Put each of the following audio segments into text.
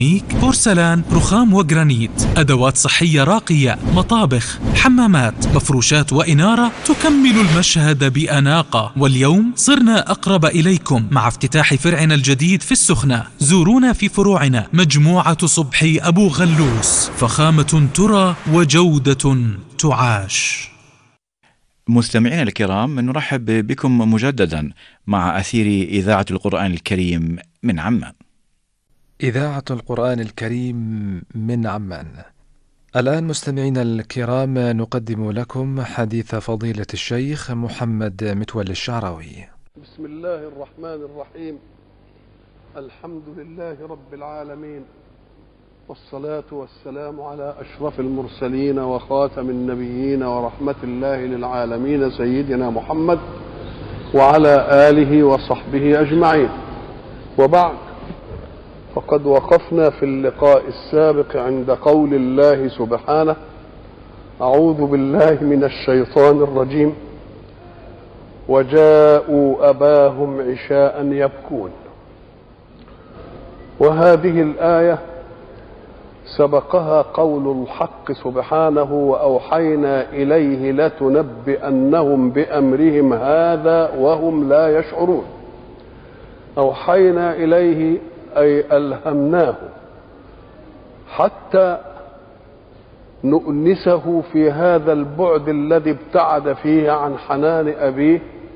سيراميك، بورسلان رخام وجرانيت أدوات صحية راقية مطابخ حمامات مفروشات وإنارة تكمل المشهد بأناقة واليوم صرنا أقرب إليكم مع افتتاح فرعنا الجديد في السخنة زورونا في فروعنا مجموعة صبحي أبو غلوس فخامة ترى وجودة تعاش مستمعينا الكرام نرحب بكم مجددا مع أثير إذاعة القرآن الكريم من عمان إذاعة القرآن الكريم من عمان. الآن مستمعينا الكرام نقدم لكم حديث فضيلة الشيخ محمد متولي الشعراوي. بسم الله الرحمن الرحيم. الحمد لله رب العالمين. والصلاة والسلام على أشرف المرسلين وخاتم النبيين ورحمة الله للعالمين سيدنا محمد وعلى آله وصحبه أجمعين. وبعد فقد وقفنا في اللقاء السابق عند قول الله سبحانه اعوذ بالله من الشيطان الرجيم وجاءوا اباهم عشاء يبكون وهذه الايه سبقها قول الحق سبحانه واوحينا اليه لتنبئنهم بامرهم هذا وهم لا يشعرون اوحينا اليه أي ألهمناه حتى نؤنسه في هذا البعد الذي ابتعد فيه عن حنان أبيه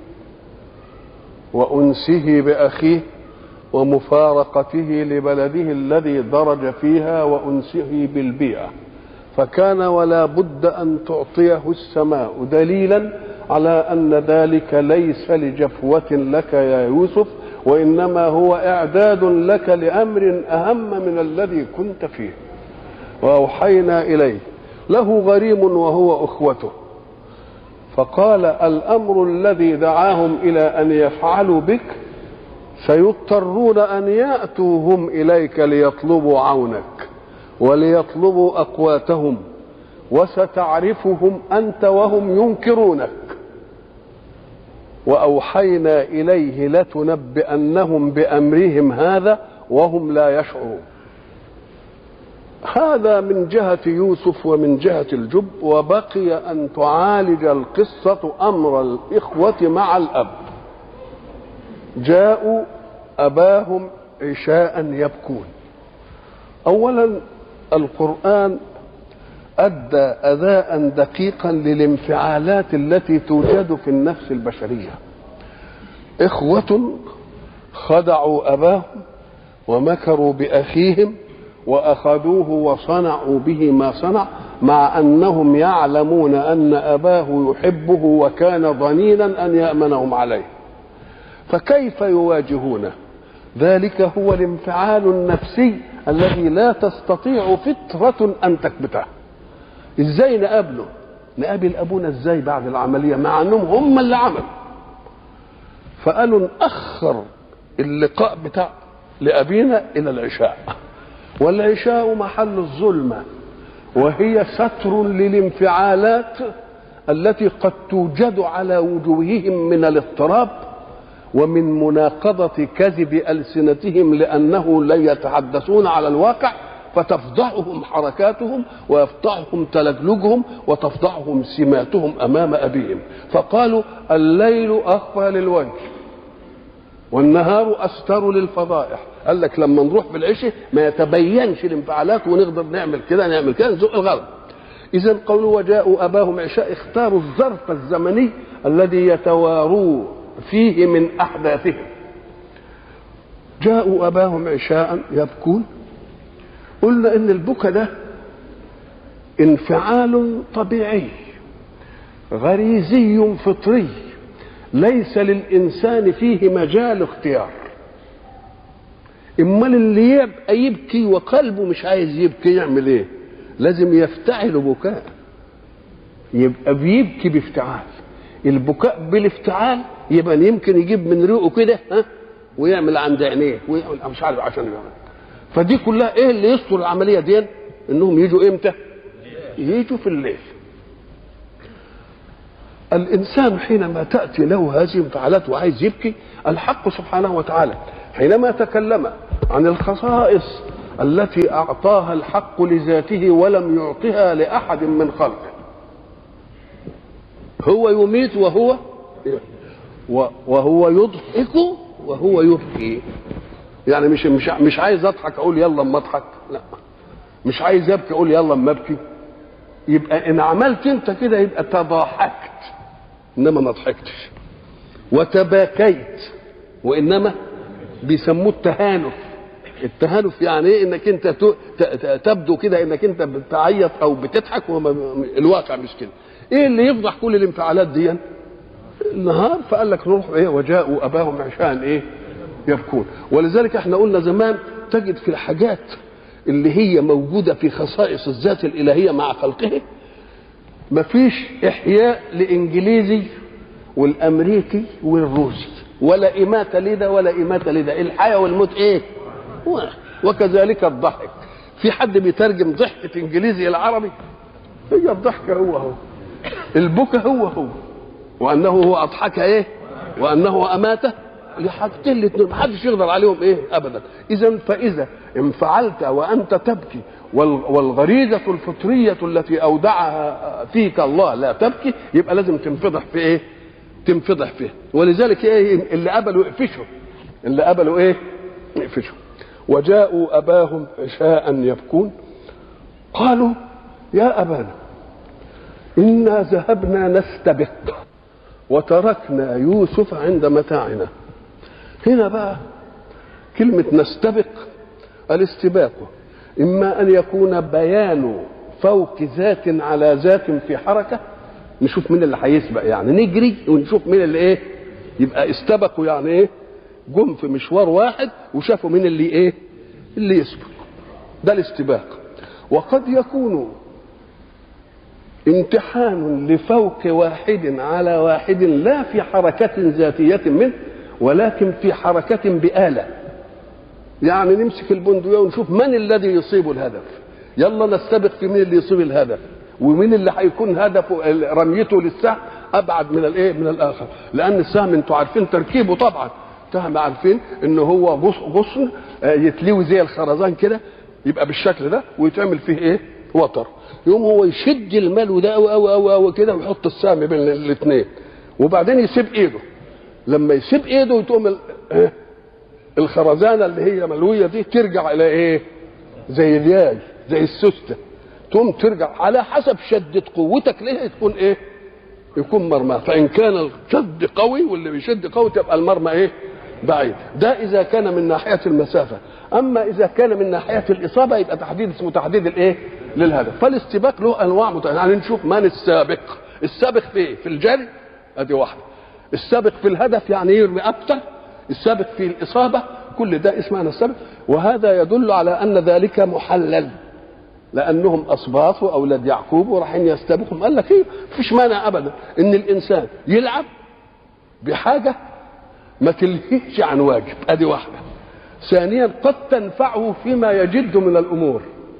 وأنسه بأخيه ومفارقته لبلده الذي درج فيها وأنسه بالبيئة فكان ولا بد أن تعطيه السماء دليلا على أن ذلك ليس لجفوة لك يا يوسف وانما هو اعداد لك لامر اهم من الذي كنت فيه واوحينا اليه له غريم وهو اخوته فقال الامر الذي دعاهم الى ان يفعلوا بك سيضطرون ان ياتوا هم اليك ليطلبوا عونك وليطلبوا اقواتهم وستعرفهم انت وهم ينكرونك واوحينا اليه لتنبئنهم بامرهم هذا وهم لا يشعرون هذا من جهه يوسف ومن جهه الجب وبقي ان تعالج القصه امر الاخوه مع الاب جاءوا اباهم عشاء يبكون اولا القران ادى اداء دقيقا للانفعالات التي توجد في النفس البشريه اخوه خدعوا اباهم ومكروا باخيهم واخذوه وصنعوا به ما صنع مع انهم يعلمون ان اباه يحبه وكان ظنينا ان يامنهم عليه فكيف يواجهونه ذلك هو الانفعال النفسي الذي لا تستطيع فطره ان تكبته ازاي نقابله نقابل ابونا ازاي بعد العمليه مع انهم هم اللي عملوا فقالوا ناخر اللقاء بتاع لابينا الى العشاء والعشاء محل الظلمه وهي ستر للانفعالات التي قد توجد على وجوههم من الاضطراب ومن مناقضه كذب السنتهم لانه لا يتحدثون على الواقع فتفضحهم حركاتهم ويفضحهم تلجلجهم وتفضحهم سماتهم امام ابيهم فقالوا الليل اخفى للوجه والنهار استر للفضائح قال لك لما نروح بالعشاء ما يتبينش الانفعالات ونقدر نعمل كده نعمل كده نزق الغرب اذا قالوا وجاءوا اباهم عشاء اختاروا الظرف الزمني الذي يتواروا فيه من احداثهم جاءوا اباهم عشاء يبكون قلنا ان البكا ده انفعال طبيعي غريزي فطري ليس للانسان فيه مجال اختيار امال اللي يبقى يبكي وقلبه مش عايز يبكي يعمل ايه لازم يفتعل بكاء يبقى بيبكي بافتعال البكاء بالافتعال يبقى يمكن يجيب من ريقه كده ها ويعمل عند عينيه ويعمل مش عارف عشان يعمل فدي كلها ايه اللي يستر العمليه دي انهم يجوا امتى يجوا في الليل الانسان حينما تاتي له هذه الانفعالات وعايز يبكي الحق سبحانه وتعالى حينما تكلم عن الخصائص التي اعطاها الحق لذاته ولم يعطها لاحد من خلقه هو يميت وهو وهو يضحك وهو يبكي يعني مش مش مش عايز اضحك اقول يلا اما اضحك لا مش عايز ابكي اقول يلا اما ابكي يبقى ان عملت انت كده يبقى تضاحكت انما ما ضحكتش وتباكيت وانما بيسموه التهانف التهانف يعني ايه انك انت تبدو كده انك انت بتعيط او بتضحك الواقع مش كده ايه اللي يفضح كل الانفعالات دي النهار فقال لك نروح ايه وجاءوا اباهم عشان ايه يبكون ولذلك احنا قلنا زمان تجد في الحاجات اللي هي موجوده في خصائص الذات الالهيه مع خلقه مفيش احياء لانجليزي والامريكي والروسي ولا اماته لده ولا اماته لده الحياه والموت ايه وكذلك الضحك في حد بيترجم ضحكه انجليزي الى عربي هي الضحكه هو هو البكا هو هو وانه هو اضحك ايه وانه اماته لحاجتين الاثنين محدش يقدر عليهم ايه ابدا اذا فاذا انفعلت وانت تبكي والغريزه الفطريه التي اودعها فيك الله لا تبكي يبقى لازم تنفضح في ايه تنفضح فيه ولذلك ايه اللي قبلوا يقفشوا اللي قبلوا ايه يقفشوا وجاءوا اباهم عشاء يبكون قالوا يا ابانا انا ذهبنا نستبق وتركنا يوسف عند متاعنا هنا بقى كلمة نستبق الاستباق إما أن يكون بيان فوق ذات على ذات في حركة نشوف مين اللي هيسبق يعني نجري ونشوف مين اللي ايه يبقى استبقوا يعني ايه جم في مشوار واحد وشافوا مين اللي ايه اللي يسبق ده الاستباق وقد يكون امتحان لفوق واحد على واحد لا في حركة ذاتية منه ولكن في حركة بآلة يعني نمسك البندقية ونشوف من الذي يصيب الهدف يلا نستبق في مين اللي يصيب الهدف ومين اللي هيكون هدفه رميته للسهم ابعد من الايه من الاخر لان السهم انتوا عارفين تركيبه طبعا سهم عارفين ان هو غصن يتلوي زي الخرزان كده يبقى بالشكل ده ويتعمل فيه ايه وتر يوم هو يشد المال ده او او او, أو كده ويحط السهم بين الاثنين وبعدين يسيب ايده لما يسيب ايده تقوم الخرزانه اللي هي ملويه دي ترجع الى ايه زي الياي زي السوسته تقوم ترجع على حسب شدة قوتك ليه تكون ايه يكون مرمى فان كان الشد قوي واللي بيشد قوي تبقى المرمى ايه بعيد ده اذا كان من ناحيه المسافه اما اذا كان من ناحيه الاصابه يبقى تحديد اسمه تحديد الايه للهدف فالاستباق له انواع متعدده يعني نشوف من السابق السابق في ايه في الجري ادي واحده السابق في الهدف يعني يرمي اكثر السابق في الاصابه كل ده اسمه السابق وهذا يدل على ان ذلك محلل لانهم اسباط واولاد يعقوب ورايحين يستبقهم قال لك ايه مفيش مانع ابدا ان الانسان يلعب بحاجه ما تلهيش عن واجب ادي واحده ثانيا قد تنفعه فيما يجد من الامور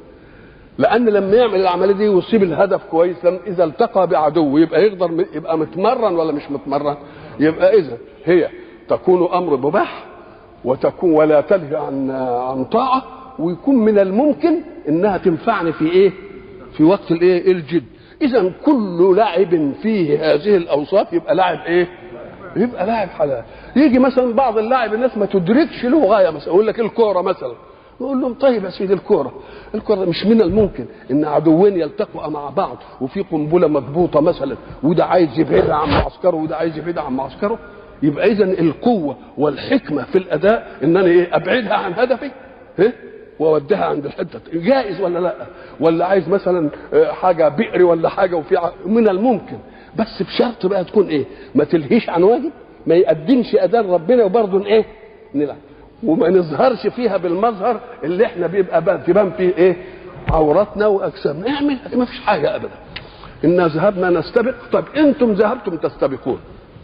لان لما يعمل العمليه دي ويصيب الهدف كويس لما اذا التقى بعدو يبقى يقدر يبقى متمرن ولا مش متمرن يبقى اذا هي تكون امر مباح وتكون ولا تلهي عن عن طاعه ويكون من الممكن انها تنفعني في ايه في وقت الايه الجد اذا كل لاعب فيه هذه الاوصاف يبقى لاعب ايه يبقى لاعب حلال يجي مثلا بعض اللاعب الناس ما تدركش له غايه مثلا يقول لك الكوره مثلا نقول لهم طيب يا سيدي الكوره الكوره مش من الممكن ان عدوين يلتقوا مع بعض وفي قنبله مضبوطه مثلا وده عايز يبعدها عن معسكره وده عايز يبعدها عن معسكره يبقى اذا القوه والحكمه في الاداء ان انا ايه ابعدها عن هدفي إيه؟ واوديها عند الحته جائز ولا لا ولا عايز مثلا حاجه بئر ولا حاجه وفي من الممكن بس بشرط بقى تكون ايه ما تلهيش عن واجب ما يقدمش اداء ربنا وبرضه ايه نلعب وما نظهرش فيها بالمظهر اللي احنا بيبقى بقى تبان فيه ايه عوراتنا واجسامنا اعمل ما فيش حاجه ابدا انا ذهبنا نستبق طب انتم ذهبتم تستبقون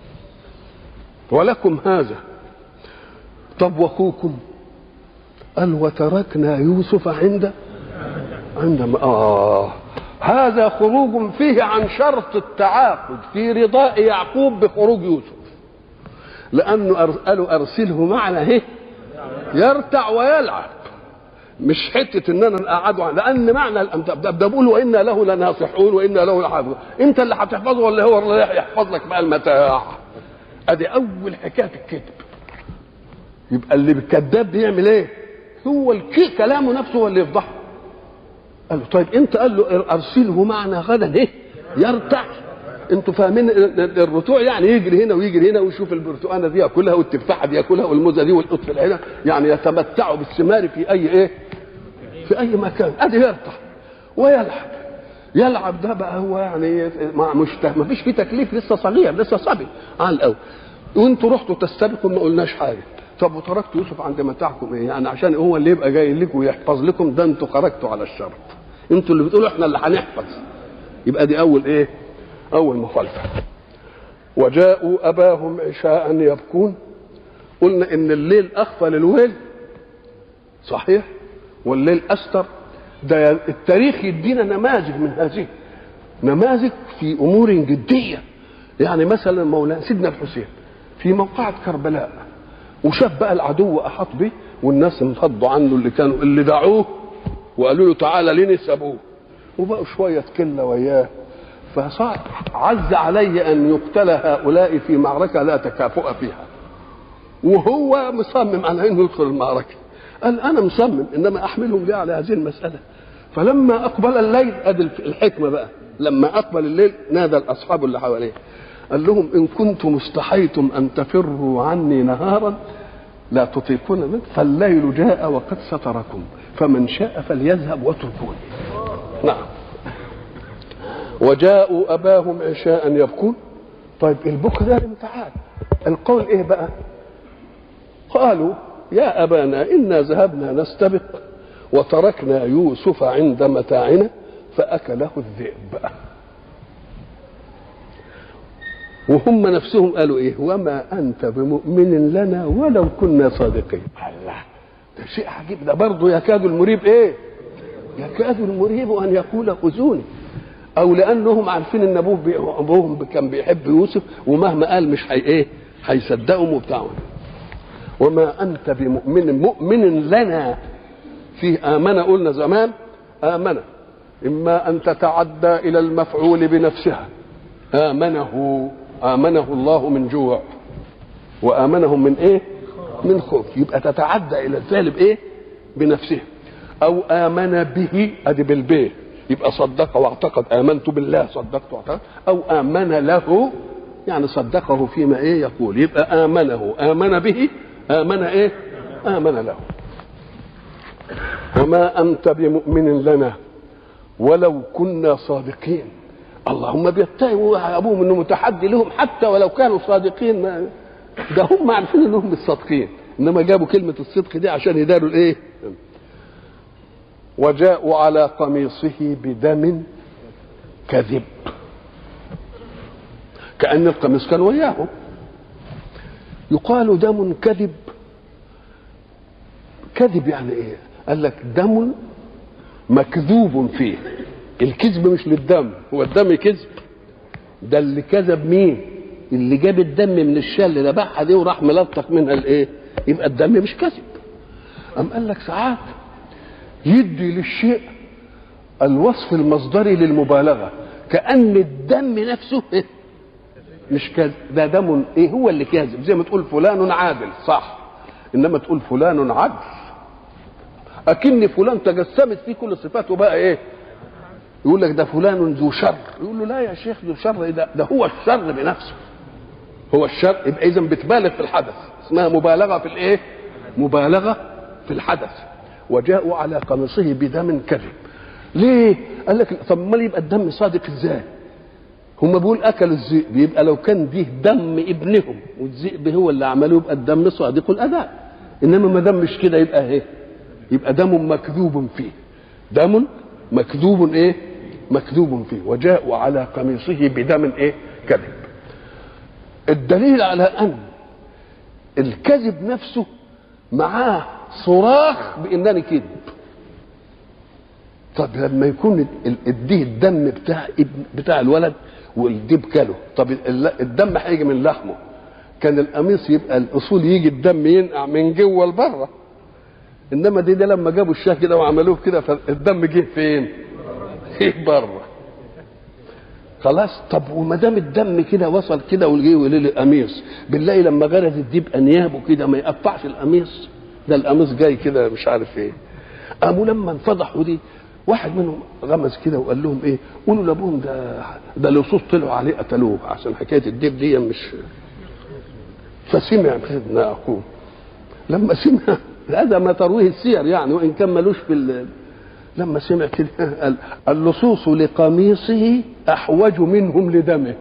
ولكم هذا طب واخوكم قال وتركنا يوسف عند عند آه هذا خروج فيه عن شرط التعاقد في رضاء يعقوب بخروج يوسف لأنه قالوا أرسله معنا هي يرتع ويلعب مش حته ان انا اقعده لان معنى الأم- ده ده بقول وانا له لناصحون وانا له لحافظون انت اللي هتحفظه ولا هو اللي يحفظ لك بقى المتاع ادي اول حكايه الكذب يبقى اللي الكذاب بيعمل ايه هو الك- كلامه نفسه هو اللي يفضحه قال له طيب انت قال له ارسله معنا غدا ايه يرتع انتوا فاهمين الرتوع يعني يجري هنا ويجري هنا ويشوف البرتقانه دي ياكلها والتفاحه دي ياكلها والموزه دي والقطف هنا يعني يتمتعوا بالثمار في اي ايه في اي مكان ادي يرتع ويلعب يلعب ده بقى هو يعني ما مش ما فيش فيه تكليف لسه صغير لسه صبي على الاول وانتوا رحتوا تستبقوا ما قلناش حاجه طب وتركتوا يوسف عند متاعكم ايه يعني عشان هو اللي يبقى جاي لكم ويحفظ لكم ده انتوا خرجتوا على الشرط انتوا اللي بتقولوا احنا اللي هنحفظ يبقى دي اول ايه اول مخالفه وجاءوا اباهم عشاء يبكون قلنا ان الليل اخفى للويل صحيح والليل استر ده التاريخ يدينا نماذج من هذه نماذج في امور جديه يعني مثلا مولانا سيدنا الحسين في موقعة كربلاء وشاف بقى العدو احاط به والناس انفضوا عنه اللي كانوا اللي دعوه وقالوا له تعالى ليه سابوه وبقوا شويه كله وياه فصار عز علي ان يقتل هؤلاء في معركه لا تكافؤ فيها وهو مصمم على انه يدخل المعركه قال انا مصمم انما احملهم ليه على هذه المساله فلما اقبل الليل ادي الحكمه بقى لما اقبل الليل نادى الاصحاب اللي حواليه قال لهم ان كنتم استحيتم ان تفروا عني نهارا لا تطيقون منه فالليل جاء وقد ستركم فمن شاء فليذهب واتركوني نعم وجاءوا اباهم عشاء يبكون طيب البكاء ده امتحان القول ايه بقى قالوا يا ابانا انا ذهبنا نستبق وتركنا يوسف عند متاعنا فاكله الذئب وهم نفسهم قالوا ايه وما انت بمؤمن لنا ولو كنا صادقين الله ده شيء عجيب ده برضه يكاد المريب ايه يكاد المريب ان يقول خذوني او لانهم عارفين ان ابوه بي... ابوهم كان بيحب يوسف ومهما قال مش حي ايه هيصدقهم وبتاعهم وما انت بمؤمن مؤمن لنا فيه امن قلنا زمان امن اما ان تتعدى الى المفعول بنفسها امنه امنه الله من جوع وامنهم من ايه من خوف يبقى تتعدى الى الفعل بايه بنفسه او امن به ادي بالبيه يبقى صدق واعتقد امنت بالله صدقت واعتقد او امن له يعني صدقه فيما ايه يقول يبقى امنه امن به امن ايه امن له وما انت بمؤمن لنا ولو كنا صادقين اللهم بيتهموا ابوهم انه متحدي لهم حتى ولو كانوا صادقين ما ده هم عارفين انهم مش صادقين انما جابوا كلمه الصدق دي عشان يداروا الايه وجاءوا على قميصه بدم كذب كأن القميص كان وياهم يقال دم كذب كذب يعني ايه قال لك دم مكذوب فيه الكذب مش للدم هو الدم كذب ده اللي كذب مين اللي جاب الدم من الشال اللي ذبحها دي وراح ملطخ منها الايه يبقى الدم مش كذب أم قال لك ساعات يدي للشيء الوصف المصدري للمبالغه كان الدم نفسه إيه؟ مش كذب ده دم ايه هو اللي كاذب زي ما تقول فلان عادل صح انما تقول فلان عدل اكن فلان تجسمت فيه كل الصفات وبقى ايه يقول لك ده فلان ذو شر يقول له لا يا شيخ ذو شر ده, ده هو الشر بنفسه هو الشر يبقى اذا بتبالغ في الحدث اسمها مبالغه في الايه مبالغه في الحدث وجاءوا على قميصه بدم كذب ليه قال لك طب امال يبقى الدم صادق ازاي هم بيقول اكلوا الذئب يبقى لو كان دي دم ابنهم والذئب هو اللي عمله يبقى الدم صادق الاداء انما ما دام مش كده يبقى ايه يبقى دم مكذوب فيه دم مكذوب ايه مكذوب فيه وجاءوا على قميصه بدم ايه كذب الدليل على ان الكذب نفسه معاه صراخ بانني كذب طب لما يكون اديه الدم بتاع ابن بتاع الولد والديب كله طب الدم هيجي من لحمه كان القميص يبقى الاصول يجي الدم ينقع من جوه لبره انما دي ده لما جابوا الشاه كده وعملوه كده فالدم جه فين؟ جه بره خلاص طب وما دام الدم كده وصل كده وجه وليل القميص بالله لما غرز الديب انيابه كده ما يقطعش القميص ده القميص جاي كده مش عارف ايه قاموا لما انفضحوا دي واحد منهم غمز كده وقال لهم ايه قولوا لابوهم ده ده لصوص طلعوا عليه قتلوه عشان حكايه الديب دي مش فسمع سيدنا اخوه لما سمع هذا ما ترويه السير يعني وان كان ملوش في ال- لما سمع كده قال اللصوص لقميصه احوج منهم لدمه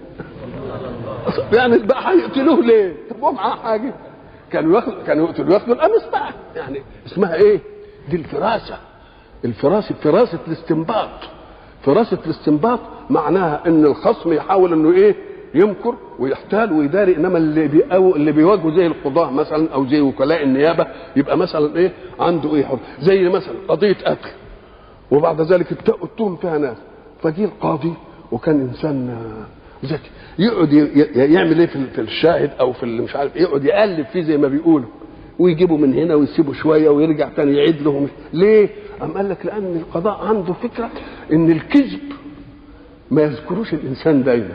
يعني بقى هيقتلوه ليه؟ طب هو معاه حاجه كانوا ياخدوا كانوا يقتلوا ياخدوا القميص بقى يعني اسمها ايه؟ دي الفراسه الفراسه فراسه الاستنباط فراسه الاستنباط معناها ان الخصم يحاول انه ايه؟ يمكر ويحتال ويداري انما اللي بيقو اللي بيواجهه زي القضاه مثلا او زي وكلاء النيابه يبقى مثلا ايه؟ عنده ايه؟ حر. زي مثلا قضيه قتل وبعد ذلك الت- التهم فيها ناس فجه القاضي وكان انسان آه، ذكي يقعد ي- ي- يعمل ايه في ال- في الشاهد او في اللي مش عارف إيه، يقعد يقلب فيه زي ما بيقولوا ويجيبه من هنا ويسيبه شويه ويرجع تاني يعيد له ليه؟ قام قال لك لان القضاء عنده فكره ان الكذب ما يذكروش الانسان دايما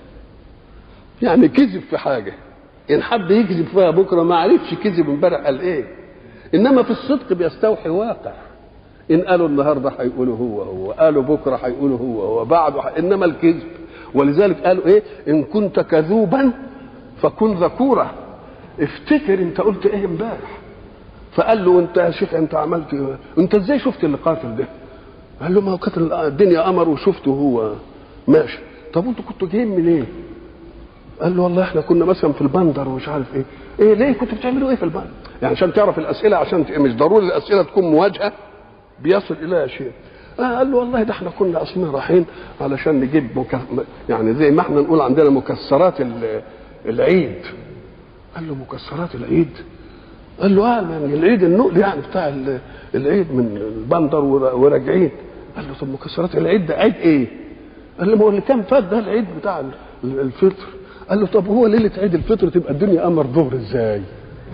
يعني كذب في حاجه ان حب يكذب فيها بكره ما عرفش كذب امبارح قال ايه انما في الصدق بيستوحي واقع ان قالوا النهارده هيقولوا هو هو قالوا بكره هيقولوا هو هو بعده ح... انما الكذب ولذلك قالوا ايه ان كنت كذوبا فكن ذكورا افتكر انت قلت ايه امبارح فقال له انت يا شيخ انت عملت ايه انت ازاي شفت اللي قاتل ده قال له ما هو كانت الدنيا قمر وشفته هو ماشي طب انتوا كنتوا جايين منين قال له والله احنا كنا مثلا في البندر ومش عارف ايه ايه ليه كنتوا بتعملوا ايه في البندر يعني عشان تعرف الاسئله عشان ت- مش ضروري الاسئله تكون مواجهه بيصل اليها شيء آه قال له والله ده احنا كنا اصلا رايحين علشان نجيب مك... يعني زي ما احنا نقول عندنا مكسرات ال- العيد قال له مكسرات العيد قال له اه من العيد النقل يعني بتاع ال- العيد من البندر ور- وراجعين قال له طب مكسرات العيد ده عيد ايه؟ قال له ما هو اللي كان فات ده العيد بتاع ال- الفطر قال له طب هو ليله عيد الفطر تبقى الدنيا قمر ظهر ازاي؟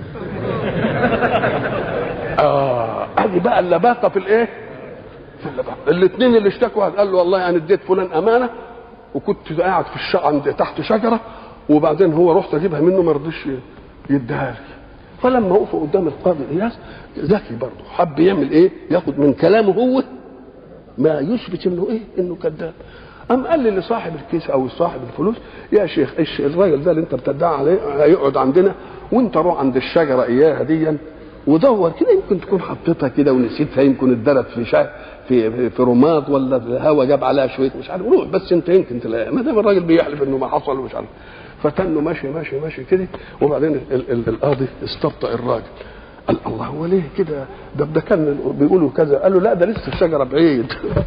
اه ادي بقى اللباقه في الايه؟ في اللباقه الاثنين اللي اشتكوا واحد قال له والله انا اديت فلان امانه وكنت قاعد في الش... عند تحت شجره وبعدين هو رحت اجيبها منه ما رضيش يديها لي فلما وقفوا قدام القاضي اياس ذكي برضه حب يعمل ايه؟ ياخد من كلامه هو ما يثبت انه ايه؟ انه كذاب قام قال لي لصاحب الكيس او صاحب الفلوس يا شيخ ايش الراجل ده اللي انت بتدعي عليه هيقعد عندنا وانت روح عند الشجره اياها ديا ودور كده يمكن تكون حطيتها كده ونسيتها يمكن اتدرت في شا في في, في رماد ولا الهوا جاب عليها شويه مش عارف روح بس انت يمكن تلاقيها ما دام الراجل بيحلف انه ما حصل ومش عارف فتنه ماشي ماشي ماشي كده وبعدين ال- ال- القاضي استبطأ الراجل قال الله هو ليه كده ده ده كان بيقولوا كذا قال له لا ده لسه الشجره بعيد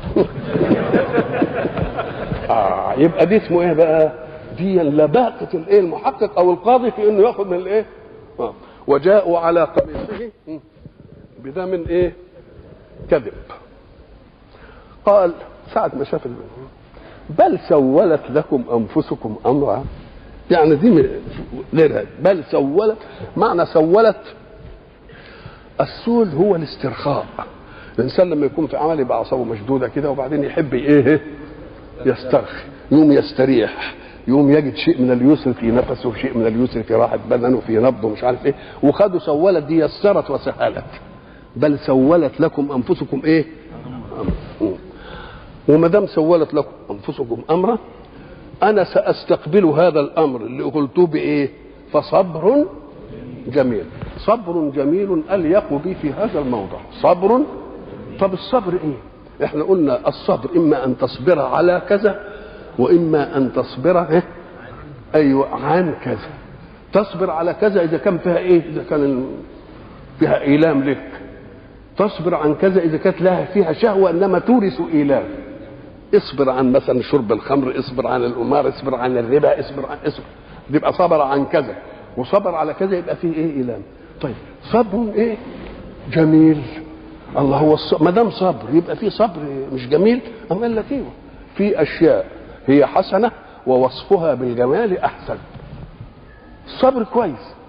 آه يبقى دي اسمه ايه بقى؟ دي لباقة الايه المحقق او القاضي في انه ياخذ من الايه؟ آه. وجاءوا على قميصه بدم ايه؟ كذب. قال ساعة ما شاف ال- بل سولت لكم انفسكم امرا يعني دي من- غيرها بل سولت معنى سولت السول هو الاسترخاء الانسان لما يكون في عمل يبقى اعصابه مشدوده كده وبعدين يحب ايه يسترخي يوم يستريح يوم يجد شيء من اليسر في نفسه شيء من اليسر في راحه بدنه في نبضه مش عارف ايه وخدوا سولت دي يسرت وسهلت بل سولت لكم انفسكم ايه أمر. وما دام سولت لكم انفسكم امرا انا ساستقبل هذا الامر اللي قلته بايه فصبر جميل صبر جميل اليق بي في هذا الموضع صبر طب الصبر ايه احنا قلنا الصبر اما ان تصبر على كذا واما ان تصبر إيه؟ ايوه عن كذا تصبر على كذا اذا كان فيها ايه اذا كان ال- فيها ايلام لك تصبر عن كذا اذا كانت لها فيها شهوه انما تورث ايلام اصبر عن مثلا شرب الخمر اصبر عن القمار اصبر عن الربا اصبر عن اصبر يبقى صبر عن كذا وصبر على كذا يبقى فيه ايه ايلام طيب صبر ايه جميل الله هو الص... ما دام صبر يبقى في صبر مش جميل أم قال لك ايوه في اشياء هي حسنه ووصفها بالجمال احسن الصبر كويس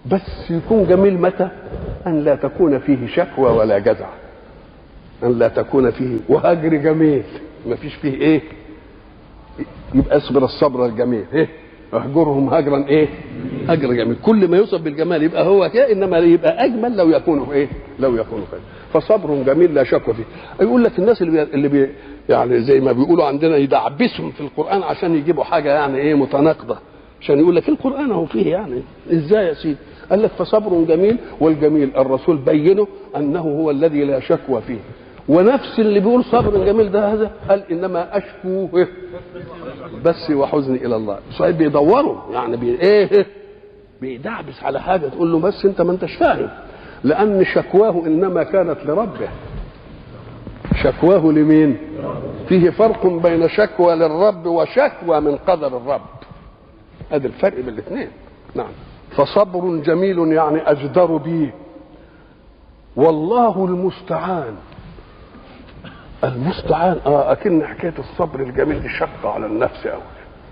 بس يكون جميل متى أن لا تكون فيه شكوى ولا جزع أن لا تكون فيه وهجر جميل ما فيش فيه إيه يبقى اصبر الصبر الجميل إيه اهجرهم هجرا ايه هجر جميل كل ما يوصف بالجمال يبقى هو كده انما يبقى اجمل لو يكون ايه لو يكون خير فصبر جميل لا شك فيه يقول لك الناس اللي بي... اللي بي... يعني زي ما بيقولوا عندنا يدعبسهم في القران عشان يجيبوا حاجه يعني ايه متناقضه عشان يقول لك القران هو فيه يعني ازاي يا سيدي قال لك فصبر جميل والجميل الرسول بينه انه هو الذي لا شكوى فيه ونفس اللي بيقول صبر جميل ده هذا قال انما اشكو بس وحزني الى الله صحيح بيدوروا يعني بي ايه بيدعبس على حاجه تقول له بس انت ما انتش فاهم لان شكواه انما كانت لربه شكواه لمين فيه فرق بين شكوى للرب وشكوى من قدر الرب هذا الفرق بين الاثنين نعم فصبر جميل يعني اجدر به والله المستعان المستعان اه اكن حكايه الصبر الجميل دي شقه على النفس قوي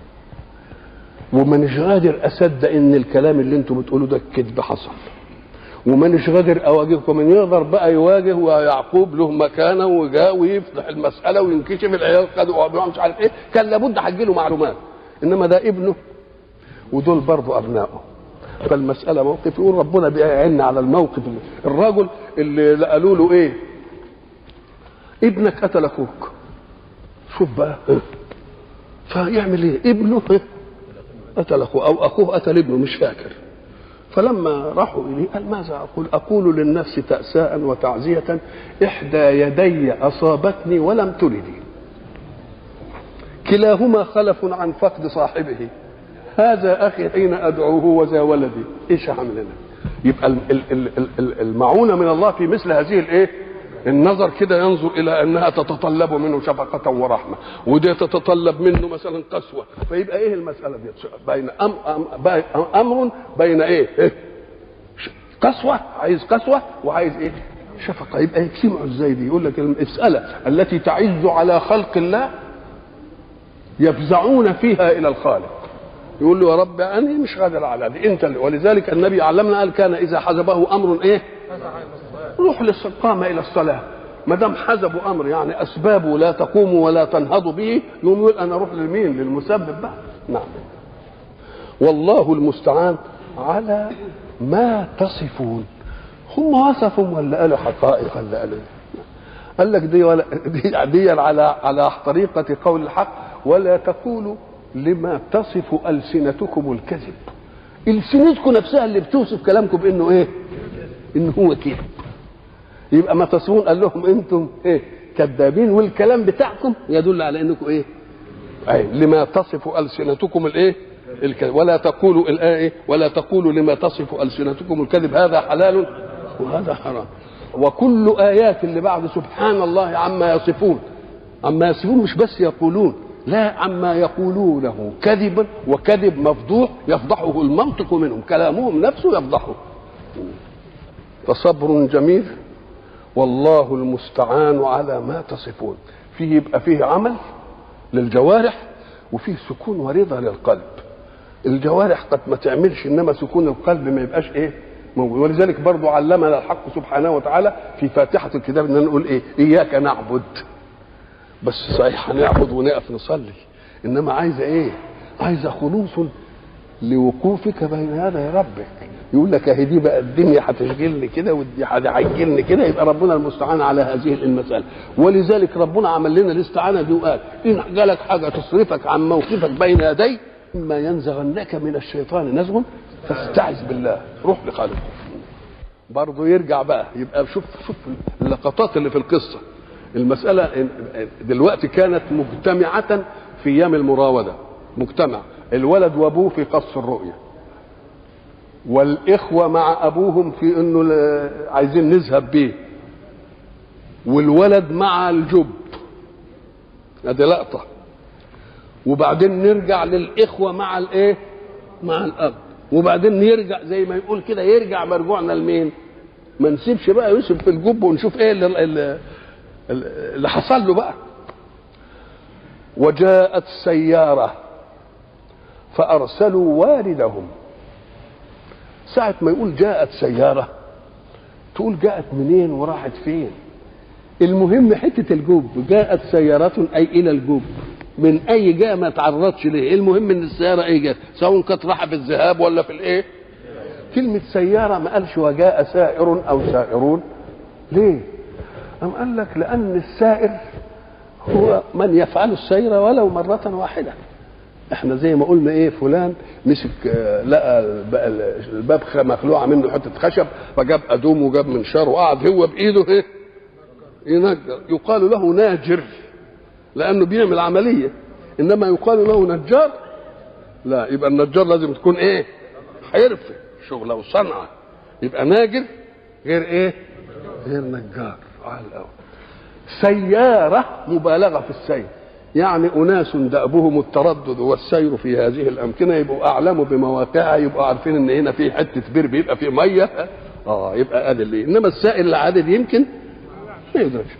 ومانيش قادر اصدق ان الكلام اللي انتم بتقولوه ده كذب حصل ومانيش قادر اواجهكم من يقدر بقى يواجه ويعقوب له مكانه وجاء ويفتح المساله وينكشف العيال خدوا مش عارف ايه كان لابد هجي له معلومات انما ده ابنه ودول برضه ابنائه فالمساله موقف يقول ربنا بيعن على الموقف الرجل اللي قالوا له ايه ابنك قتل اخوك شوف بقى فيعمل ايه ابنه قتل اخوه او اخوه قتل ابنه مش فاكر فلما راحوا اليه قال ماذا اقول اقول للنفس تاساء وتعزيه احدى يدي اصابتني ولم تلدي كلاهما خلف عن فقد صاحبه هذا اخي حين ادعوه وذا ولدي ايش هعمل انا يبقى المعونه من الله في مثل هذه الايه النظر كده ينظر الى انها تتطلب منه شفقه ورحمه ودي تتطلب منه مثلا قسوه فيبقى ايه المساله دي بين أم أم امر بين ايه, إيه؟ قسوه عايز قسوه وعايز ايه شفقه يبقى يجتمعوا ازاي دي يقول لك المساله التي تعز على خلق الله يفزعون فيها الى الخالق يقول له يا رب انا مش قادر على دي انت ولذلك النبي علمنا قال كان اذا حزبه امر ايه روح للقامة إلى الصلاة ما دام حزبوا أمر يعني أسبابه لا تقوم ولا تنهض به يقوم يقول أنا أروح للمين للمسبب بقى نعم والله المستعان على ما تصفون هم وصفوا ولا قالوا حقائق ولا قالوا قال لك دي ولا دي, دي على على طريقة قول الحق ولا تقولوا لما تصف ألسنتكم الكذب ألسنتكم نفسها اللي بتوصف كلامكم بأنه إيه؟ إنه هو كذب يبقى ما تصفون قال لهم انتم ايه كذابين والكلام بتاعكم يدل على انكم ايه أي لما تصف السنتكم الايه الكذب ولا تقولوا الايه ولا تقولوا لما تصف السنتكم الكذب هذا حلال وهذا حرام وكل ايات اللي بعد سبحان الله عما يصفون عما يصفون مش بس يقولون لا عما يقولونه كذبا وكذب مفضوح يفضحه المنطق منهم كلامهم نفسه يفضحه فصبر جميل والله المستعان على ما تصفون فيه يبقى فيه عمل للجوارح وفيه سكون ورضا للقلب الجوارح قد ما تعملش انما سكون القلب ما يبقاش ايه موجود ولذلك برضو علمنا الحق سبحانه وتعالى في فاتحة الكتاب ان نقول ايه اياك نعبد بس صحيح هنعبد ونقف نصلي انما عايزه ايه عايزه خلوص لوقوفك بين يدي ربك يقول لك اهي دي بقى الدنيا هتشغلني كده ودي هتعجلني كده يبقى ربنا المستعان على هذه المساله ولذلك ربنا عمل لنا الاستعانه دي وقال ان جالك حاجه تصرفك عن موقفك بين يدي اما ينزغنك من الشيطان نزغ فاستعذ بالله روح لخالقك برضه يرجع بقى يبقى شوف شوف اللقطات اللي في القصه المساله دلوقتي كانت مجتمعه في ايام المراوده مجتمع الولد وابوه في قص الرؤيه والاخوه مع ابوهم في انه عايزين نذهب بيه والولد مع الجب ادي لقطه وبعدين نرجع للاخوه مع الايه مع الاب وبعدين يرجع زي ما يقول كده يرجع مرجوعنا لمين ما نسيبش بقى يوسف في الجب ونشوف ايه اللي, اللي, اللي حصل له بقى وجاءت سياره فارسلوا واردهم ساعة ما يقول جاءت سيارة تقول جاءت منين وراحت فين المهم حتة الجوب جاءت سيارة أي إلى الجوب من أي جاء ما تعرضش ليه المهم إن السيارة إيه جت سواء كانت رايحة في الذهاب ولا في الإيه كلمة سيارة ما قالش وجاء سائر أو سائرون ليه أم قال لك لأن السائر هو من يفعل السير ولو مرة واحدة احنا زي ما قلنا ايه فلان مسك آه، لقى الب- الباب خ- مخلوعه منه حته خشب فجاب ادوم وجاب منشار وقعد هو بايده ايه ينجر يقال له ناجر لانه بيعمل عمليه انما يقال له نجار لا يبقى النجار لازم تكون ايه حرفه شغله وصنعه يبقى ناجر غير ايه غير نجار على الاول سيارة مبالغة في السير يعني أناس دأبهم التردد والسير في هذه الأمكنة يبقوا أعلموا بمواقعها يبقوا عارفين إن هنا في حتة بير بيبقى في مية آه يبقى هذا اللي إنما السائل العادي يمكن ما يدركش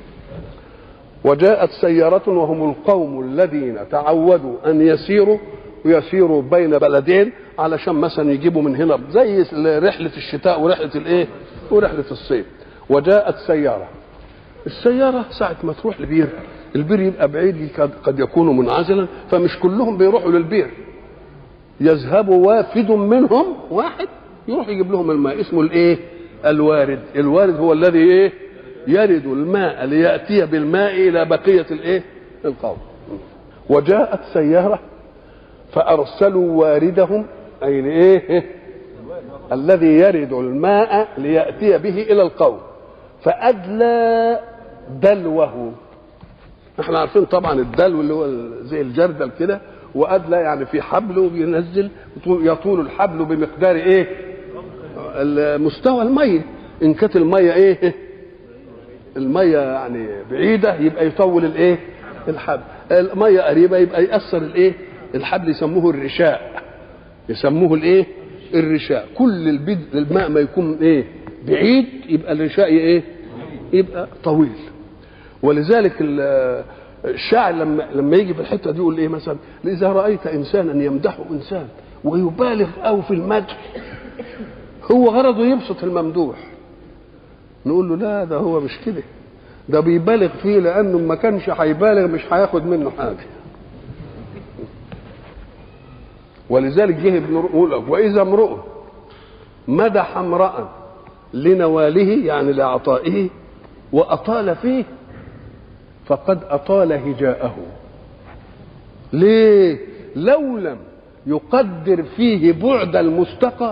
وجاءت سيارة وهم القوم الذين تعودوا أن يسيروا ويسيروا بين بلدين علشان مثلا يجيبوا من هنا زي رحلة الشتاء ورحلة الإيه؟ ورحلة الصيف وجاءت سيارة السيارة ساعة ما تروح لبير البير يبقى بعيد قد- قد يكون منعزلا فمش كلهم بيروحوا للبير يذهب وافد منهم واحد يروح يجيب لهم الماء اسمه الايه الوارد الوارد هو الذي ايه يرد الماء ليأتي بالماء إلى بقية الايه القوم وجاءت سيارة فأرسلوا واردهم أي ايه الذي يرد الماء ليأتي به إلى القوم فأدلى دلوه احنا عارفين طبعا الدلو اللي هو زي الجردل كده وأدلى يعني في حبل وبينزل يطول- يطول الحبل بمقدار ايه مستوى المية إن كانت المية ايه المية يعني بعيدة يبقى يطول الايه الحبل المية قريبة يبقى يأثر الايه الحبل يسموه الرشاء يسموه الايه الرشاء كل البد الماء ما يكون ايه بعيد يبقى الرشاء ايه يبقى طويل ولذلك ال- الشاعر لما لما يجي في الحته دي يقول ايه مثلا اذا رايت انسانا يمدحه انسان ويبالغ او في المدح هو غرضه يبسط الممدوح نقول له لا ده هو مش كده ده بيبالغ فيه لانه ما كانش هيبالغ مش هياخد منه حاجه ولذلك جه ابن يقول لك واذا امرؤ مدح امرأ لنواله يعني لعطائه واطال فيه فقد اطال هجاءه ليه لو لم يقدر فيه بعد المستقى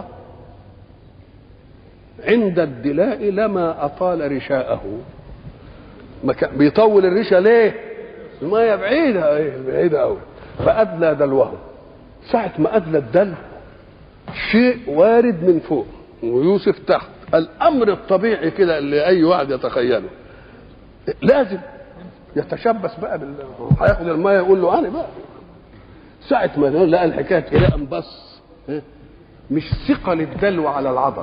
عند الدلاء لما اطال رشاءه ما كان بيطول الرشا ليه الميه بعيده ايه بعيده قوي فادلى دلوه ساعه ما ادلى الدلو شيء وارد من فوق ويوسف تحت الامر الطبيعي كده اللي اي واحد يتخيله لازم يتشبث بقى بال هياخد الميه يقول له انا بقى ساعه ما لقى الحكايه كده انبص ها؟ مش ثقل الدلو على العضل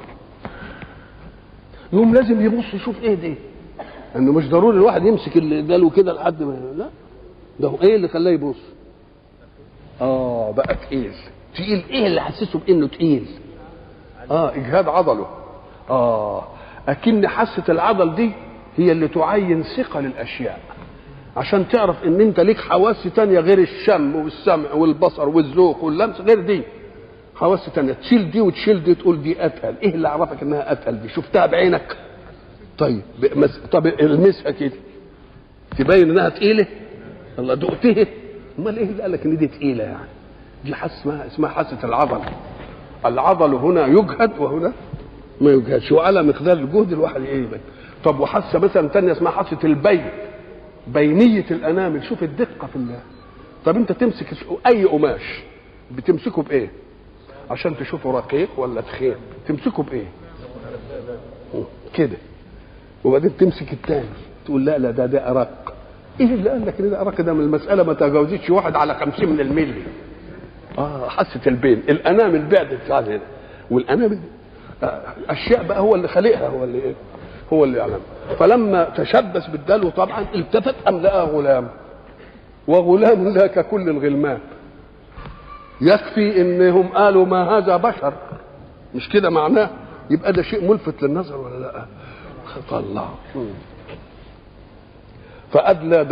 يقوم لازم يبص يشوف ايه دي انه مش ضروري الواحد يمسك الدلو كده لحد ما لا ده هو ايه اللي خلاه يبص اه بقى تقيل تقيل ايه اللي حسسه بانه تقيل اه اجهاد عضله اه اكن حاسه العضل دي هي اللي تعين ثقل الاشياء عشان تعرف ان انت ليك حواس تانية غير الشم والسمع والبصر والذوق واللمس غير دي حواس تانية تشيل دي وتشيل دي تقول دي اتقل ايه اللي عرفك انها اتقل دي شفتها بعينك طيب بمس... طب المسها كده تبين انها تقيله الله دقتها امال ايه اللي قال لك ان دي تقيله يعني دي حاسه اسمها اسمها حاسه العضل العضل هنا يجهد وهنا ما يجهدش وعلى مقدار الجهد الواحد ايه يبين طب وحاسه مثلا تانية اسمها حاسه البين بينيه الانامل شوف الدقه في الله طب انت تمسك اي قماش بتمسكه بايه عشان تشوفه رقيق ولا تخين تمسكه بايه كده وبعدين تمسك التاني تقول لا لا ده ده ارق ايه اللي قال لك ان ده ارق ده من المساله ما تجاوزتش واحد على خمسين من الملي اه حاسه البين الانامل بعدت عن هنا والانامل آه، اشياء بقى هو اللي خالقها هو اللي ايه هو اللي يعلم فلما تشبث بالدلو طبعا التفت ام لقى غلام وغلام لا ككل الغلمان يكفي انهم قالوا ما هذا بشر مش كده معناه يبقى ده شيء ملفت للنظر ولا لا الله فأدلى